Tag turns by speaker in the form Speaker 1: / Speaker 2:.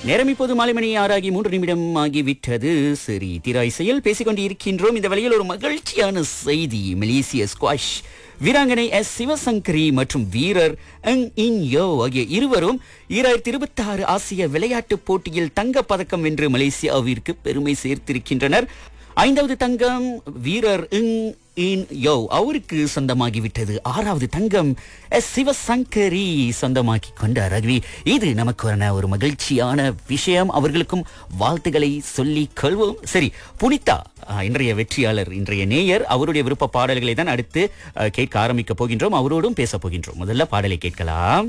Speaker 1: நேரம் இப்போது மாலை மணி ஆறாகி மூன்று நிமிடம் ஆகிவிட்டது சரி திரா இசையில் பேசிக்கொண்டு இருக்கின்றோம் இந்த வழியில் ஒரு மகிழ்ச்சியான செய்தி மலேசிய ஸ்குவாஷ் வீராங்கனை எஸ் சிவசங்கரி மற்றும் வீரர் எங் இன் யோ ஆகிய இருவரும் ஈராயிரத்தி இருபத்தி ஆறு ஆசிய விளையாட்டுப் போட்டியில் தங்கப் பதக்கம் வென்று மலேசியாவிற்கு பெருமை சேர்த்திருக்கின்றனர் ஐந்தாவது தங்கம் வீரர் இங் இன் யோ அவருக்கு சொந்தமாகிவிட்டது ஆறாவது தங்கம் எஸ் சிவசங்கரி சொந்தமாக்கி கொண்டார் ரவி இது நமக்கான ஒரு மகிழ்ச்சியான விஷயம் அவர்களுக்கும் வாழ்த்துக்களை சொல்லிக் கொள்வோம் சரி புனிதா அஹ், இன்றைய வெற்றியாளர் இன்றைய நேயர் அவருடைய விருப்ப பாடல்களை தான் அடுத்து அஹ், கேட்க ஆரம்பிக்க போகின்றோம் அவரோடும் பேச போகின்றோம் முதல்ல பாடலை கேட்கலாம்